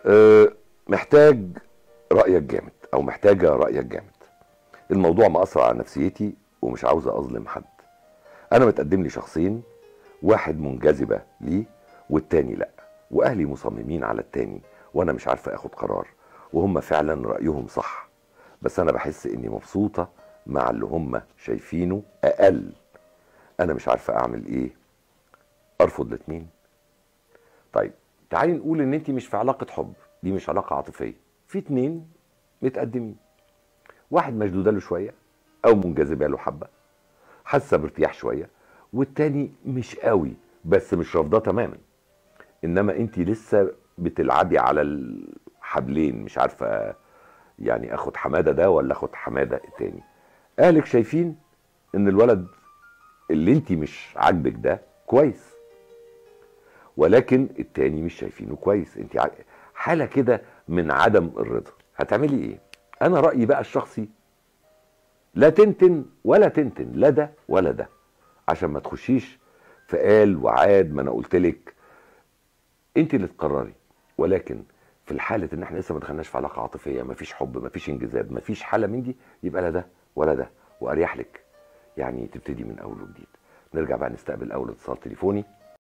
أه محتاج رايك جامد او محتاجه رايك جامد الموضوع مأثر على نفسيتي ومش عاوزه اظلم حد انا متقدم لي شخصين واحد منجذبه ليه والتاني لا واهلي مصممين على التاني وانا مش عارفه اخد قرار وهم فعلا رايهم صح بس انا بحس اني مبسوطه مع اللي هم شايفينه اقل انا مش عارفه اعمل ايه ارفض الاتنين طيب تعالي نقول ان انت مش في علاقه حب دي مش علاقه عاطفيه في اتنين متقدمين واحد مشدوده له شويه او منجذبه له حبه حاسه بارتياح شويه والتاني مش قوي بس مش رافضاه تماما انما انت لسه بتلعبي على الحبلين مش عارفه يعني اخد حماده ده ولا اخد حماده التاني اهلك شايفين ان الولد اللي انت مش عاجبك ده كويس ولكن التاني مش شايفينه كويس انت ع- حاله كده من عدم الرضا هتعملي ايه انا رايي بقى الشخصي لا تنتن ولا تنتن لا ده ولا ده عشان ما تخشيش في قال وعاد ما انا قلت لك انت اللي تقرري ولكن في الحاله ان احنا لسه ما دخلناش في علاقه عاطفيه ما فيش حب ما فيش انجذاب ما فيش حاله من دي يبقى لا ده ولا ده واريح لك يعني تبتدي من اول وجديد نرجع بقى نستقبل اول اتصال تليفوني